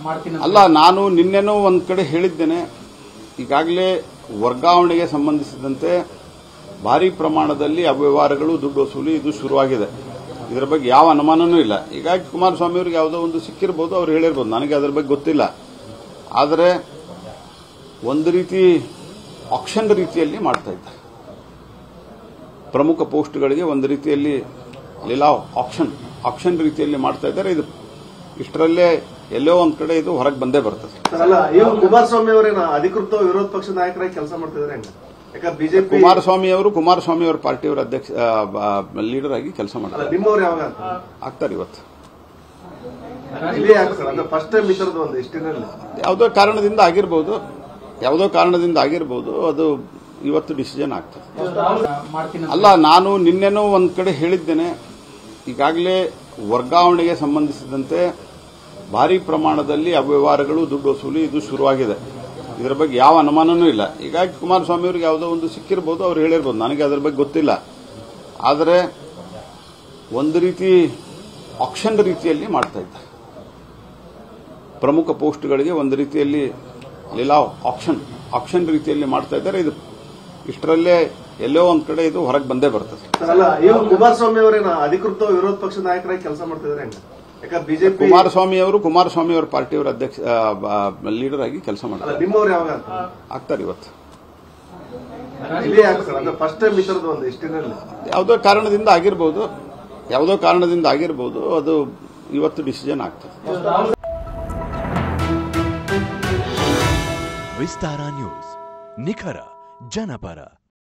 ಮಾಡ್ತೀನಿ ಅಲ್ಲ ನಾನು ನಿನ್ನೆನೂ ಒಂದು ಕಡೆ ಹೇಳಿದ್ದೇನೆ ಈಗಾಗಲೇ ವರ್ಗಾವಣೆಗೆ ಸಂಬಂಧಿಸಿದಂತೆ ಭಾರಿ ಪ್ರಮಾಣದಲ್ಲಿ ಅವ್ಯವಹಾರಗಳು ದುಡ್ಡು ವಸೂಲಿ ಇದು ಶುರುವಾಗಿದೆ ಇದರ ಬಗ್ಗೆ ಯಾವ ಅನುಮಾನನೂ ಇಲ್ಲ ಹೀಗಾಗಿ ಕುಮಾರಸ್ವಾಮಿ ಅವರಿಗೆ ಯಾವುದೋ ಒಂದು ಸಿಕ್ಕಿರ್ಬೋದು ಅವ್ರು ಹೇಳಿರ್ಬೋದು ನನಗೆ ಅದರ ಬಗ್ಗೆ ಗೊತ್ತಿಲ್ಲ ಆದರೆ ಒಂದು ರೀತಿ ಆಕ್ಷನ್ ರೀತಿಯಲ್ಲಿ ಮಾಡ್ತಾ ಇದ್ದಾರೆ ಪ್ರಮುಖ ಪೋಸ್ಟ್ಗಳಿಗೆ ಒಂದು ರೀತಿಯಲ್ಲಿ ಲೀಲಾ ಆಕ್ಷನ್ ಆಕ್ಷನ್ ರೀತಿಯಲ್ಲಿ ಮಾಡ್ತಾ ಇದ್ದಾರೆ ಇದು ಇಷ್ಟರಲ್ಲೇ ಎಲ್ಲೋ ಒಂದ್ ಕಡೆ ಇದು ಹೊರಗೆ ಬಂದೇ ಬರ್ತದೆ ಅಲ್ಲ ಇವ್ರು ಕುಮಾರಸ್ವಾಮಿ ಅವರೇನ ಅಧಿಕೃತ ವಿರೋಧ ಪಕ್ಷ ನಾಯಕರಾಗಿ ಕೆಲಸ ಮಾಡ್ತಿದ್ರೆ ಹೆಂಗ ಯಾಕಂದ್ರೆ ಬಿಜೆಪಿ ಕುಮಾರಸ್ವಾಮಿ ಅವರು ಕುಮಾರಸ್ವಾಮಿ ಅವರ ಪಾರ್ಟಿಯವರ ಅಧ್ಯಕ್ಷ ಲೀಡರ್ ಆಗಿ ಕೆಲಸ ಅಲ್ಲ ಮಾಡ್ತಾರೆ ನಿಮ್ಮವ್ರು ಯಾವಾಗ ಆಗ್ತಾರೆ ಇವತ್ತು ಇಲ್ಲಿ ಯಾಕೆ ಸರ್ ಅಂದ್ರೆ ಫಸ್ಟ್ ಟೈಮ್ ಈ ತರದ್ದು ಒಂದು ಇಷ್ಟಿನಲ್ಲಿ ಯಾವುದೋ ಕಾರಣದಿಂದ ಆಗಿರ್ಬೋದು ಯಾವುದೋ ಕಾರಣದಿಂದ ಆಗಿರ್ಬೋದು ಅದು ಇವತ್ತು ಡಿಸಿಷನ್ ಆಗ್ತದೆ ಮಾಡ್ತೀನಿ ಅಲ್ಲ ನಾನು ನಿನ್ನೆನೂ ಒಂದು ಕಡೆ ಹೇಳಿದ್ದೇನೆ ಈಗಾಗಲೇ ವರ್ಗಾವಣೆಗೆ ಸಂಬಂಧಿಸಿದಂತೆ ಭಾರಿ ಪ್ರಮಾಣದಲ್ಲಿ ಅವ್ಯವಹಾರಗಳು ದುಡ್ಡು ವಸೂಲಿ ಇದು ಶುರುವಾಗಿದೆ ಇದರ ಬಗ್ಗೆ ಯಾವ ಅನುಮಾನನೂ ಇಲ್ಲ ಹೀಗಾಗಿ ಕುಮಾರಸ್ವಾಮಿ ಅವರಿಗೆ ಯಾವುದೋ ಒಂದು ಸಿಕ್ಕಿರ್ಬೋದು ಅವ್ರು ಹೇಳಿರ್ಬೋದು ನನಗೆ ಅದರ ಬಗ್ಗೆ ಗೊತ್ತಿಲ್ಲ ಆದರೆ ಒಂದು ರೀತಿ ಆಕ್ಷನ್ ರೀತಿಯಲ್ಲಿ ಮಾಡ್ತಾ ಇದ್ದಾರೆ ಪ್ರಮುಖ ಪೋಸ್ಟ್ಗಳಿಗೆ ಒಂದು ರೀತಿಯಲ್ಲಿ ಲೀಲಾ ಆಕ್ಷನ್ ಆಕ್ಷನ್ ರೀತಿಯಲ್ಲಿ ಮಾಡ್ತಾ ಇದ್ದಾರೆ ಇದು ಇಷ್ಟರಲ್ಲೇ ಎಲ್ಲೋ ಒಂದ್ ಕಡೆ ಇದು ಹೊರಗೆ ಬಂದೇ ಬರ್ತದೆ ಅಲ್ಲ ಇವ್ರು ಕುಮಾರಸ್ವಾಮಿ ಅವರೇನ ಅಧಿಕೃತ ವಿರೋಧ ಪಕ್ಷ ನಾಯಕರಾಗಿ ಕೆಲಸ ಮಾಡ್ತಿದ್ರೆ ಹೆಂಗ ಯಾಕಂದ್ರೆ ಬಿಜೆಪಿ ಕುಮಾರಸ್ವಾಮಿ ಅವರು ಕುಮಾರಸ್ವಾಮಿ ಅವರ ಪಾರ್ಟಿಯವರ ಅಧ್ಯಕ್ಷ ಲೀಡರ್ ಆಗಿ ಕೆಲಸ ಅಲ್ಲ ಮಾಡ್ತಾರೆ ನಿಮ್ಮವ್ರು ಯಾವಾಗ ಆಗ್ತಾರೆ ಇವತ್ತು ಇಲ್ಲಿ ಯಾಕೆ ಸರ್ ಅಂದ್ರೆ ಫಸ್ಟ್ ಟೈಮ್ ಈ ತರದ್ದು ಒಂದು ಇಷ್ಟಿನಲ್ಲಿ ಯಾವುದೋ ಕಾರಣದಿಂದ ಆಗಿರ್ಬೋದು ಯಾವುದೋ ಕಾರಣದಿಂದ ಆಗಿರ್ಬೋದು ಅದು ಇವತ್ತು ಡಿಸಿಷನ್ ಆಗ್ತದೆ ವಿಸ್ತಾರ ನ್ಯೂಸ್ ನಿಖರ ಜನಪರ